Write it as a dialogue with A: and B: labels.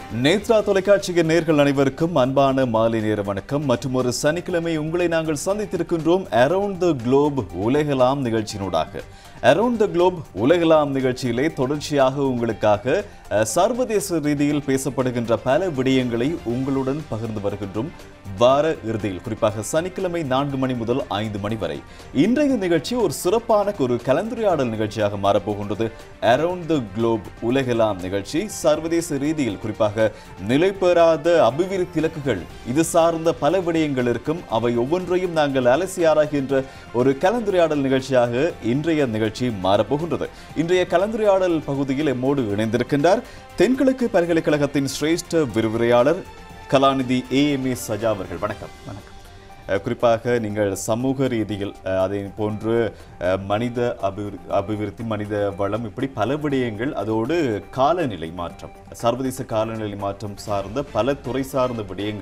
A: நேத்ரா தொலைக்காட்சியின் நேர்கள் அனைவருக்கும் அன்பான மாலை நேர வணக்கம் மற்றும் ஒரு சனிக்கிழமை உங்களை நாங்கள் சந்தித்திருக்கின்றோம் அரவுண்ட் த குளோப் உலகலாம் நிகழ்ச்சியினூடாக அரவுண்ட் த குளோப் உலகலாம் நிகழ்ச்சியிலே தொடர்ச்சியாக உங்களுக்காக அஹ், சர்வதேச ரீதியில் பேசப்படுகின்ற பல விடயங்களை உங்களுடன் பகிர்ந்து வருகின்றோம் வார இறுதியில் குறிப்பாக சனிக்கிழமை நான்கு மணி முதல் ஐந்து மணி வரை இன்றைய நிகழ்ச்சி ஒரு சிறப்பான ஒரு கலந்துரையாடல் நிகழ்ச்சியாக மாறப்போகின்றது அரவுண்ட் த குளோப் உலகெல்லாம் நிகழ்ச்சி சர்வதேச ரீதியில் குறிப்பாக நிலை பெறாத அபிவிருத்தி இலக்குகள் இது சார்ந்த பல விடயங்கள் இருக்கும் அவை ஒவ்வொன்றையும் நாங்கள் அலசி ஆராய்கின்ற ஒரு கலந்துரையாடல் நிகழ்ச்சியாக இன்றைய நிகழ்ச்சி மாறப்போகின்றது இன்றைய கலந்துரையாடல் பகுதியில் எம்மோடு இணைந்திருக்கின்றார் தென்கிழக்கு பல்கலைக்கழகத்தின் சிரேஷ்ட விரிவுரையாளர் கலாநிதி ஏஎம்ஏ சஜா அவர்கள் வணக்கம் வணக்கம் அஹ் குறிப்பாக நீங்கள் சமூக ரீதியில் அஹ், அதே போன்று அஹ், மனித அபிவிரு அபிவிருத்தி மனித வளம் இப்படி பல விடயங்கள் அதோடு காலநிலை மாற்றம் சர்வதேச காலநிலை மாற்றம் சார்ந்த பல துறை சார்ந்த விடயங்கள்